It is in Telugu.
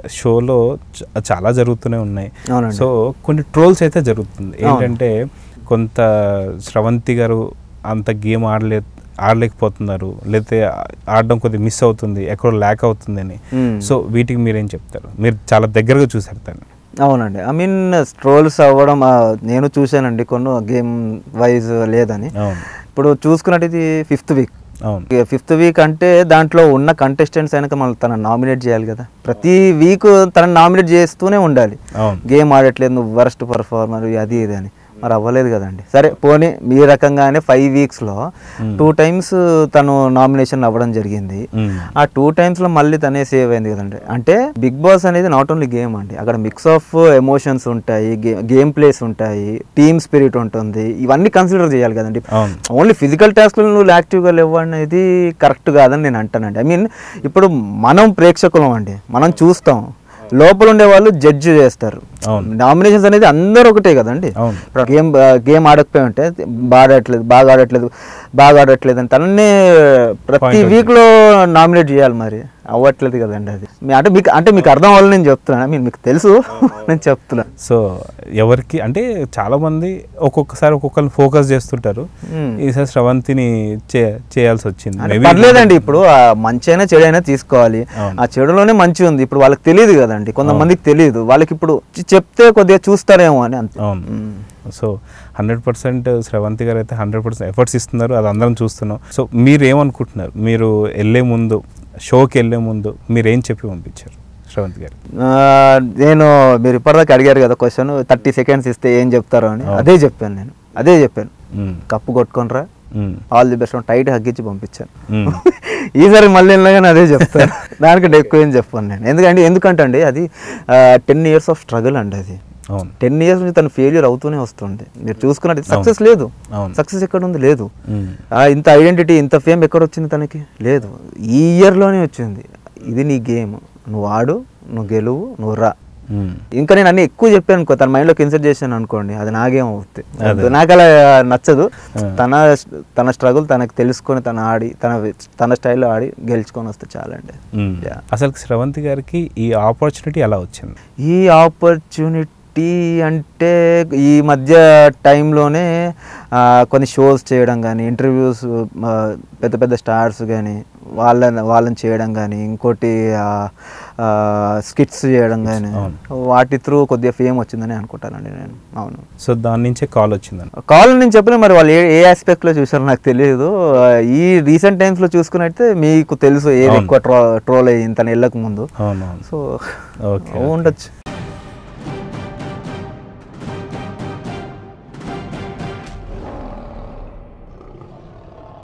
షోలో చ- చాలా జరుగుతూనే ఉన్నాయి అవునండి. సో కొన్ని ట్రోల్స్ అయితే జరుగుతుంది ఏంటంటే కొంత స్రవంతి గారు అంత గేమ్ ఆడలే ఆడలేకపోతున్నారు లేకపోతే ఆడడం కొద్దిగా మిస్ అవుతుంది ఎక్కడో ల్యాక్ అవుతుందని Hmm. సో వీటికి మీరేం చెప్తారు మీరు చాలా దగ్గరగా చూసారు దాన్ని అవునండి ఐ మీన్ స్ట్రోల్స్ అవ్వడం ఆ, నేను చూశానండి కొన్ని గేమ్ వైజ్ లేదని అవును ఇప్పుడు చూసుకున్నట్టు ఇది ఫిఫ్త్ వీక్ అవును ఫిఫ్త్ వీక్ అంటే దాంట్లో ఉన్న కంటెస్టెంట్స్ అయినాక మనం తన నామినేట్ చేయాలి కదా ప్రతి వీక్ తన నామినేట్ చేస్తూనే ఉండాలి అవును గేమ్ ఆడట్లేదు నువ్వు వరస్ట్ పర్ఫార్మర్ అది ఇది అని మరి అవ్వలేదు కదండి సరే పోనీ మీ రకంగానే ఫైవ్ వీక్స్లో టూ టైమ్స్ తను నామినేషన్ అవ్వడం జరిగింది మ్మ్. ఆ టూ టైమ్స్లో మళ్ళీ తనే సేవ్ అయింది కదండి అంటే బిగ్ బాస్ అనేది నాట్ ఓన్లీ గేమ్ అండి అక్కడ మిక్స్ ఆఫ్ ఎమోషన్స్ ఉంటాయి గేమ్ ప్లేస్ ఉంటాయి టీమ్ స్పిరిట్ ఉంటుంది ఇవన్నీ కన్సిడర్ చేయాలి కదండి అవును ఓన్లీ ఫిజికల్ టాస్క్లు నువ్వు యాక్టివ్గా లేవు అనేది కరెక్ట్ కాదని నేను అంటానండి ఐ మీన్ ఇప్పుడు మనం ప్రేక్షకులం అండి మనం చూస్తాం లోపల ఉండే వాళ్ళు జడ్జ్ చేస్తారు అవును. నామినేషన్స్ అనేది అందరూ ఒకటే కదండి అవును. ఇప్పుడు గేమ్ గేమ్ ఆడకపోయి ఉంటే బాగా ఆడట్లేదు బాగా ఆడట్లేదు బాగా ఆడట్లేదు అని తనని ప్రతి Point out వీక్లో నామినేట్ చేయాలి మరి అవ్వట్లేదు కదండి అది మీ- అంటే మీకు అంటే మీకు అర్థం అవ్వాలి నేను చెప్తున్నాను I mean, మీకు తెలుసు నేను చెప్తున్నాను సో ఎవరికి అంటే చాలా మంది ఒక్కొక్కసారి ఒక్కొక్కరిని ఫోకస్ చేస్తుంటారు మ్మ్. ఈసారి స్రవంతిని చే చేయాల్సి వచ్చింది అంటే Maybe- పర్లేదండి ఇప్పుడు ఆ మంచి అయినా చెడు అయినా తీసుకోవాలి అవును. ఆ చెడులోనే మంచి ఉంది ఇప్పుడు వాళ్ళకి తెలియదు కదండి కొంతమందికి తెలియదు వాళ్ళకి ఇప్పుడు చె- చెప్తే కొద్దిగా చూస్తారేమో అని అంతే అవును మ్మ్. సో హండ్రెడ్ పర్సెంట్ స్రవంతి గారు అయితే హండ్రెడ్ పర్సెంట్ ఎఫర్ట్స్ ఇస్తున్నారు అది అందరం చూస్తున్నాం సో మీరు ఏమనుకుంటున్నారు మీరు వెళ్ళే ముందు షోకి వెళ్ళే ముందు మీరు ఏం చెప్పి పంపించారు శ్రవంతి గారు ఆ, నేను మీరు ఇప్పటిదాకా అడిగారు కదా క్వశ్చన్ థర్టీ సెకండ్స్ ఇస్తే ఏం చెప్తారు అని అవును. అదే చెప్పాను నేను అదే చెప్పాను మ్మ్. కప్పు కొట్టుకొనరా మ్మ్. ఆల్ ది బెస్ట్ టైట్ హగ్గించి పంపించాను మ్మ్. ఈసారి మళ్ళీ వెళ్ళగానే అదే చెప్తాను దానికంటే ఎక్కువ ఏం చెప్పాను నేను ఎందుకంటే ఎందుకంటే అండి అది టెన్ ఇయర్స్ ఆఫ్ స్ట్రగుల్ అండి అది అవును టెన్ ఇయర్స్ నుంచి తను ఫెయిల్యూర్ అవుతూనే వస్తుంది మీరు చూసుకున్నట్టు సక్సెస్ లేదు అవును. సక్సెస్ ఎక్కడ ఉంది లేదు మ్మ్. ఆ, ఇంత ఐడెంటిటీ ఇంత ఫేమ్ ఎక్కడ వచ్చింది తనకి లేదు ఈ ఇయర్లోనే వచ్చింది ఇది నీ గేమ్ నువ్వు ఆడు నువ్వు గెలువు నువ్వు రా మ్మ్. ఇంకా నేను అన్ని ఎక్కువ చెప్పాను అనుకో తన మైండ్లోకి ఇన్సర్ట్ చేశాను అనుకోండి అది నాకేం అవుతుంది అదే. నాకు అలా నచ్చదు ఆ. తన తన స్ట్రగుల్ తనకు తెలుసుకొని తన ఆడి తన తన స్టైల్లో ఆడి గెలుచుకొని వస్తే చాలండి మ్మ్. Yeah. అసలు శ్రవంతి గారికి ఈ ఆపర్చునిటీ ఎలా వచ్చింది ఈ ఆపర్చునిటీ అంటే ఈ మధ్య టైంలోనే ఆ, కొన్ని షోస్ చేయడం కానీ ఇంటర్వ్యూస్ పెద్ద పెద్ద స్టార్స్ కానీ వాళ్ళని వాళ్ళని చేయడం కానీ ఇంకోటి స్కిట్స్ చేయడం కానీ అవును. వాటి త్రూ కొద్దిగా ఫేమ్ వచ్చిందని అనుకుంటానండి నేను అవును సో దాని నుంచే కాల్ వచ్చిందని కాల్ నేను చెప్పిన మరి వాళ్ళు ఏ ఏ ఆస్పెక్ట్లో చూసారో నాకు తెలియదు ఆ, ఈ రీసెంట్ టైమ్స్లో చూసుకున్నట్టే మీకు తెలుసు ఏది అవును. ఎక్కువ ట్రో ట్రోల్ అయ్యింది తను వెళ్ళక ముందు అవునవును సో ఓకే ఉండొచ్చు